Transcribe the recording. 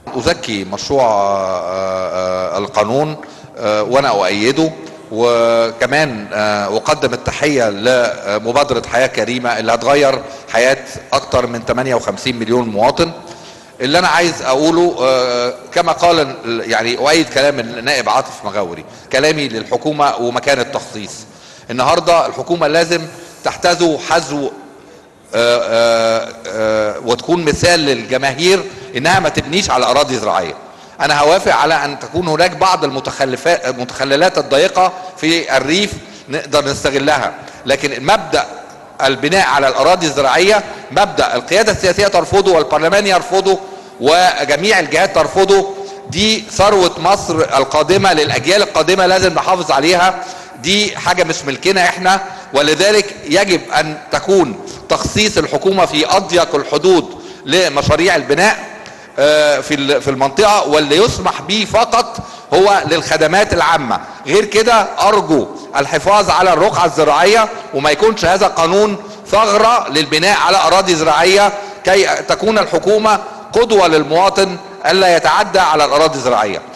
أزكي مشروع القانون وأنا أؤيده وكمان أقدم التحية لمبادرة حياة كريمة اللي هتغير حياة أكتر من 58 مليون مواطن اللي أنا عايز أقوله كما قال يعني أؤيد كلام النائب عاطف مغاوري كلامي للحكومة ومكان التخصيص النهاردة الحكومة لازم تحتذو حذو وتكون مثال للجماهير انها ما تبنيش على اراضي زراعيه انا هوافق على ان تكون هناك بعض المتخلفات المتخللات الضيقه في الريف نقدر نستغلها لكن مبدا البناء على الاراضي الزراعيه مبدا القياده السياسيه ترفضه والبرلمان يرفضه وجميع الجهات ترفضه دي ثروه مصر القادمه للاجيال القادمه لازم نحافظ عليها دي حاجه مش ملكنا احنا ولذلك يجب ان تكون تخصيص الحكومه في اضيق الحدود لمشاريع البناء في في المنطقه واللي يسمح به فقط هو للخدمات العامه غير كده ارجو الحفاظ على الرقعه الزراعيه وما يكونش هذا قانون ثغره للبناء على اراضي زراعيه كي تكون الحكومه قدوه للمواطن الا يتعدى على الاراضي الزراعيه